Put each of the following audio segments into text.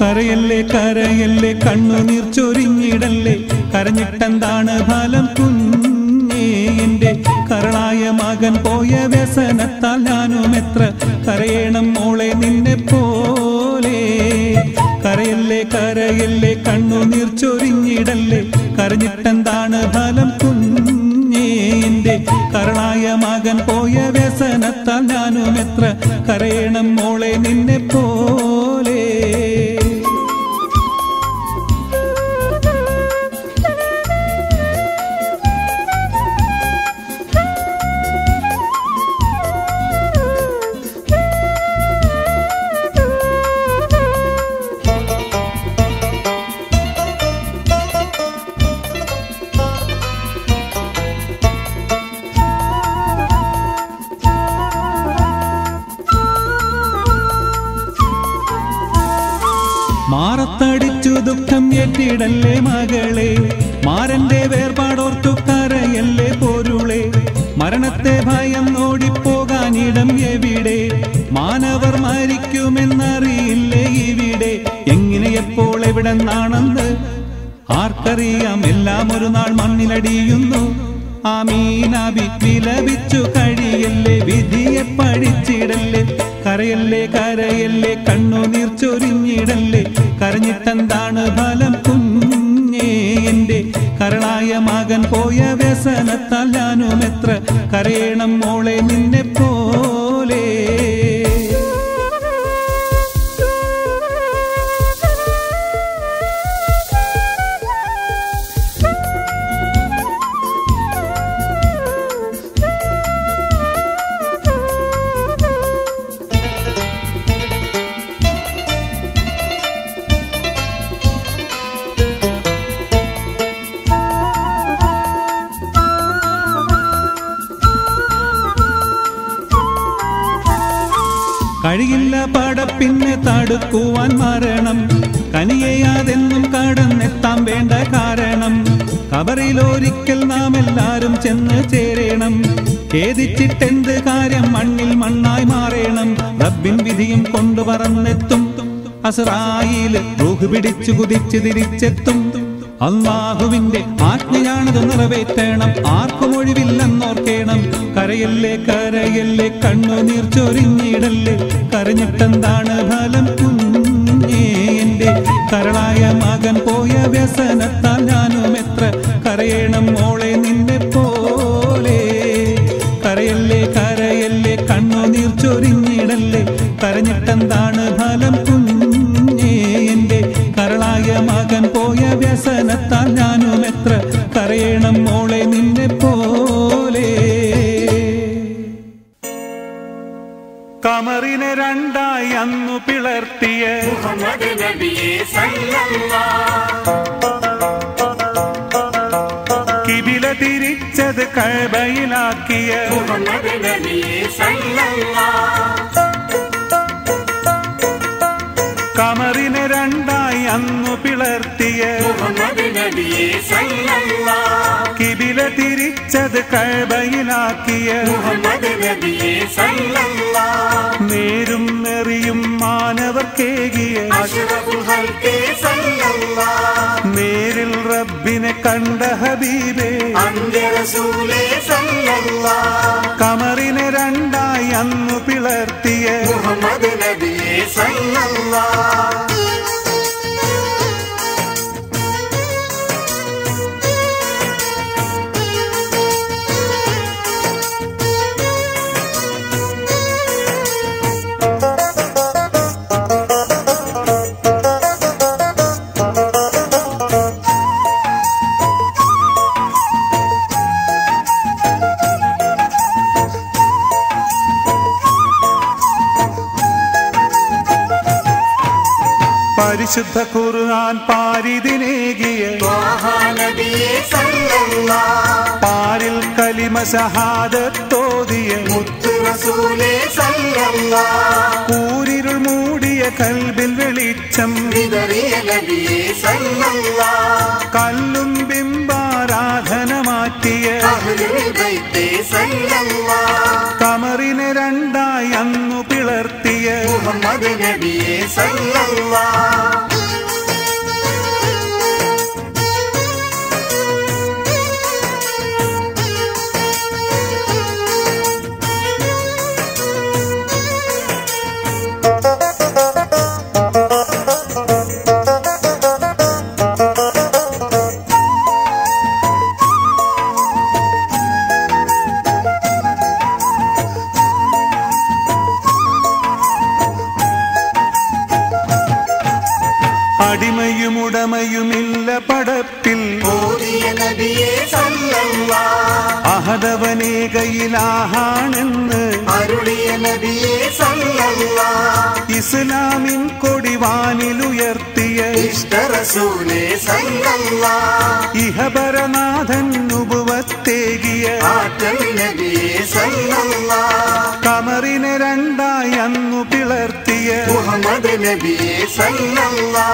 കരയല്ലേ കരയല്ലേ കണ്ണുനീർ ചൊരിഞ്ഞിടല്ലേ കരഞ്ഞിട്ടെന്താണ് ഫലം കുഞ്ഞേ എന്റെ കരളായ മകൻ പോയ വ്യസനത്താൽ ഞാനും എത്ര കരയണം മോളെ നിന്നെ പോലെ കരയല്ലേ കരയല്ലേ കണ്ണുനീർ ചൊരിഞ്ഞിടല്ലേ കരഞ്ഞിട്ടെന്താണ് ഫലം കുഞ്ഞേ എന്റെ കരളായ മകൻ പോയ വ്യസനത്താൽ ഞാനും എത്ര കരയണം മോളെ നിന്നെ പോലെ മാറത്തടിച്ചു ദുഃഖം ഏറ്റിടല്ലേ മകളെ മാരന്റെ വേർപാടോർത്തു കരയല്ലേ പൊരുളെ മരണത്തെ ഭയം ഓടിപ്പോകാനിടം എവിടെ മാനവർ മരിക്കുമെന്നറിയില്ലേ ഇവിടെ എങ്ങനെ എപ്പോൾ എവിടെ നിന്നാണെന്ന് ആർക്കറിയാം എല്ലാം ഒരു നാൾ മണ്ണിലടിയുന്നു ആമീനാബി വിലപിച്ചു കഴിയല്ലേ വിധിയെ പഠിച്ചിടല്ലേ കരയല്ലേ കരയല്ലേ കണ്ണുനീർ ചൊരിഞ്ഞിടല്ലേ കരഞ്ഞിട്ടെന്താണ് ഫലം കുഞ്ഞേ എന്റെ കരളായ മകൻ പോയ വ്യസനത്താൽ ഞാനും എത്ര കരയണം മോളെ നിന്നെ പോലെ കഴിയില്ല പടപ്പിന്നെ തടുക്കുവാൻ മരണം കനിയയാതെന്നും കടന്നെത്താൻ വേണ്ട കാരണം കബറിലൊരിക്കൽ നാം എല്ലാരും ചെന്ന് ചേരണം ഖേദിച്ചിട്ടെന്ത് കാര്യം മണ്ണിൽ മണ്ണായി മാറേണം റബ്ബിൻ വിധിയും കൊണ്ടു പറന്നെത്തും അസറായില് റൂഹ് പിടിച്ചു കുതിച്ച് തിരിച്ചെത്തും അള്ളാഹുവിന്റെ ആജ്ഞയാണത് നിറവേറ്റണം ആർക്കും ഒഴിവില്ലെന്നോർക്കേണം കരയല്ലേ കരയല്ലേ കണ്ണുനീർ ചൊരിഞ്ഞിടല്ലേ കരഞ്ഞിട്ടെന്താണ് ഫലം കുഞ്ഞേ എന്റെ കരളായ മകൻ പോയ വ്യസനത്താൽ ഞാനും എത്ര കരയണം മോളെ നിന്നെ പോലെ കരയല്ലേ കരയല്ലേ കണ്ണുനീർ ചൊരിഞ്ഞിടല്ലേ കരഞ്ഞിട്ടെന്താണ് ഫലം കുഞ്ഞേ എന്റെ കരളായ മകൻ പോയ വ്യസനത്താൽ ഞാനും എത്ര കരയണം മോളെ നിന്നെ പോലെ കമറിനെ രണ്ടായി അന്നു പിളർത്തിയ മുഹമ്മദ് നബിയെ സല്ലല്ലാഹ് കിബില തിരിച്ചത് കഴബയിലാക്കിയ മുഹമ്മദ് നബിയെ സല്ലല്ലാഹ് കമറിനെ രണ്ടായി അന്നു പിളർത്തിയ മുഹമ്മദ് നബിയെ സല്ലല്ലാഹ് കിബില തിരിച്ചത് കഴബയിലാക്കിയ മുഹമ്മദ് നബിയെ സല്ലല്ലാഹ് നേരും നെറിയും മാനവർക്കേകിയ അഷ്റഫുൽ ഖൽഖി സല്ലല്ലാഹ് നേരിൽ റബ്ബിനെ കണ്ട ഹബീബേ അന്ത്യ റസൂലേ സല്ലല്ലാഹ് കമറിനെ രണ്ടായി അന്നു പിളർത്തിയ മുഹമ്മദ് നബിയെ സല്ലല്ലാഹ് പരിശുദ്ധ ഖുർആൻ പാരിതിനേകിയ ത്വാഹ നബിയെ സല്ലല്ലാഹ് പാരിൽ കലിമ ഷഹാദത്തോതിയ മുത്ത് റസൂലേ സല്ലല്ലാഹ് കൂരിരുൾ മൂടിയ കൽബിൽ വെളിച്ചം വിതറിയ നബിയെ സല്ലല്ലാഹ് കല്ലും ബിംബാരാധന മാറ്റിയ അഹ്ലുൽ ബൈത്തേ സല്ലല്ലാഹ് കമറിനെ രണ്ടായി അന്നു പിളർത്തിയ മുഹമ്മദ് നബിയെ സല്ലല്ലാഹ് അടിമയും ഉടമയുമില്ല പടപ്പിൽ ഓതിയ നബിയെ സല്ലല്ലാ അഹദവനേകയിലാഹാണെന്ന് അരുളിയ നബിയെ സല്ലല്ലാ ഇസ്ലാമിൻ കൊടിവാനിലുയർത്തിയ ഇഷ്ട റസൂലേ സല്ലല്ലാ ഇഹപരനാഥൻ ഉപവത്തേകിയ ആറ്റൽ നബിയെ സല്ലല്ലാ കമറിനെ രണ്ടായി അന്നു പിളർത്തിയ മുഹമ്മദ് നബിയെ സല്ലല്ലാ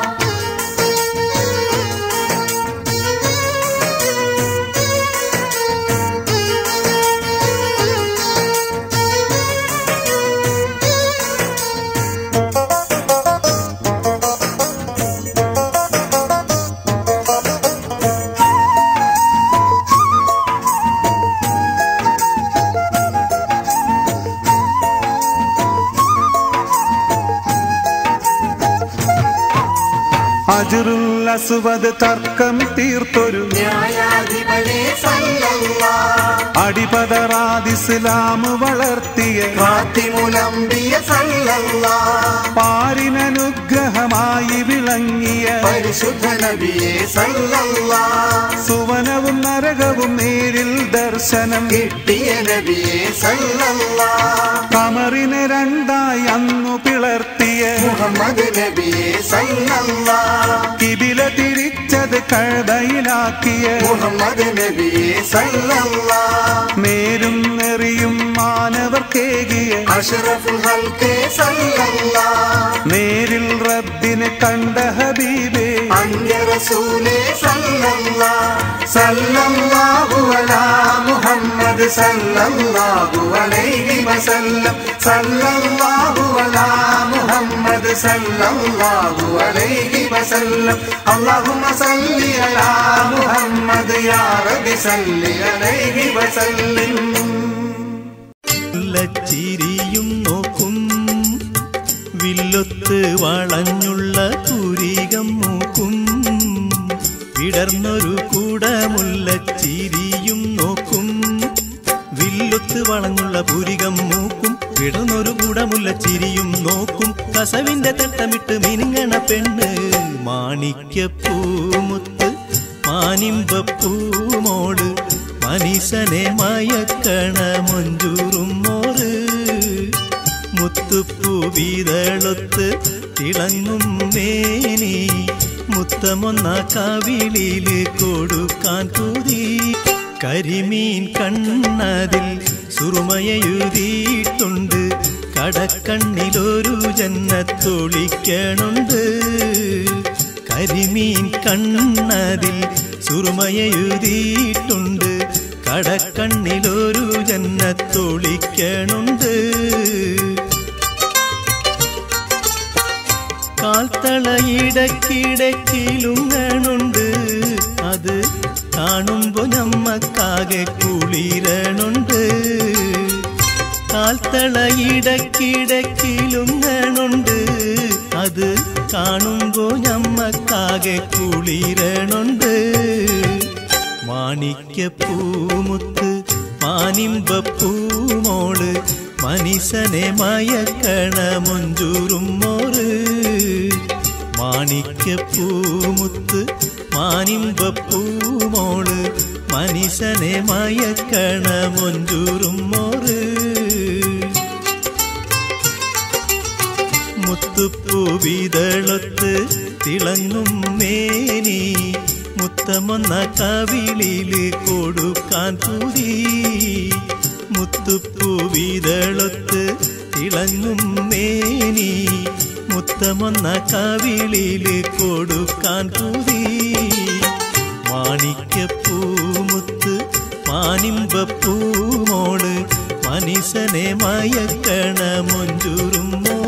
അജുറുൽ അസുവത് തർക്കം തീർത്തൊരു ന്യായാധിപനെ സല്ലല്ലാ അടിപതറാദിസ്ലാം വളർത്തിയ ഫാത്തിമുലംബിയ സല്ലല്ലാ പാരിനനുഗ്രഹമായി വിളങ്ങിയ പരിശുദ്ധ നബിയെ സല്ലല്ലാ സുവനവും നരകവും നേരിൽ ദർശനം കിട്ടിയ നബിയെ സല്ലല്ലാ കമറിനെ രണ്ടായി അന്നു പിളർത്തിയ മുഹമ്മദ് നബിയെ സല്ലല്ലാ കിബില തിരിച്ചത് കഴബയിലാക്കിയ മുഹമ്മദ് നബിയെ സല്ലല്ലാ നേരും നെറിയും മാനവർക്കേകിയ അഷ്റഫുൽ ഹൽക്കെ സല്ലല്ലാ നേരിൽ റബ്ബിനെ കണ്ട ഹബീബേ അന്യ റസൂലേ സല്ലല്ലാ സല്ലല്ലാഹു അലാ മുഹമ്മദ് സല്ലല്ലാഹു അലൈഹി വസല്ലം സല്ലല്ലാഹു അലാ മുഹമ്മദ് സല്ലല്ലാഹു അലൈഹി വസല്ലം അല്ലാഹുമ്മ സല്ലി അലാ മുഹമ്മദ് യാ റബ്ബി സല്ലി അലൈഹി വസല്ലം ചിരിയും നോക്കും വില്ലൊത്ത് വളഞ്ഞുള്ള പൂരികം മൂക്കും വിടർന്നൊരു കൂടമുള്ള ചിരിയും നോക്കും വില്ലൊത്ത് വളഞ്ഞുള്ള പൂരികം മൂക്കും വിടർന്നൊരു കൂടമുള്ള ചിരിയും നോക്കും കസവിന്റെ തട്ടമിട്ട് മിനുങ്ങണ പെണ്ണ് മാണിക്യപ്പൂമുത്ത് മാനിമ്പപ്പൂമോട് മനീസനെ മയക്കണ മൊഞ്ചൂറും മോറ് മുത്തുപ്പൂ വീതളൊത്ത് തിളങ്ങും മേനി മുത്തമൊന്ന കവിളില് കൊടുക്കാൻ കൂതി കരിമീൻ കണ്ണതിൽ സുറുമയെഴുതിയിട്ടുണ്ട് കടക്കണ്ണിലൊരു ജന്നത്തൊളിക്കണുണ്ട് കരിമീൻ കണ്ണതിൽ സുറുമയെഴുതിയിട്ടുണ്ട് കടക്കണ്ണിലൊരു ജന്നത്തൊളിക്കണുണ്ട് കാൽത്തളയിടക്കിടക്കിലുങ്ങണുണ്ട് അത് കാണുമ്പോ ഞമ്മക്കാകെ കുളിരണുണ്ട് കാൽത്തളയിടക്കിടക്കിലുങ്ങണുണ്ട് അത് കാണുമ്പോ ഞമ്മക്കാകെ കുളിരണുണ്ട് മാണിക്യപ്പൂമുത്ത് മാനിമ്പപ്പൂമോള് മനിസനെ മയക്കണ മൊഞ്ചൂറും മോറ് മാണിക്യപ്പൂമുത്ത് മാനിമ്പപ്പൂമോള് മനിസനെ മയക്കണ മൊഞ്ചൂറും മോറ് മുത്തുപ്പൂവിതളൊത്ത് തിളങ്ങും മേനി മുത്തമൊന്ന കവിളില് കൊടുക്കാൻ കൂതി മുത്തുപ്പൂവിതളൊത്ത് തിളങ്ങും മേനി മുത്തമൊന്ന കവിളില് കൊടുക്കാൻ കൂതി മാണിക്യപ്പൂമുത്ത് മാനിമ്പപ്പൂമോള് മനിസനെ മയക്കണ മൊഞ്ചൂറും മോ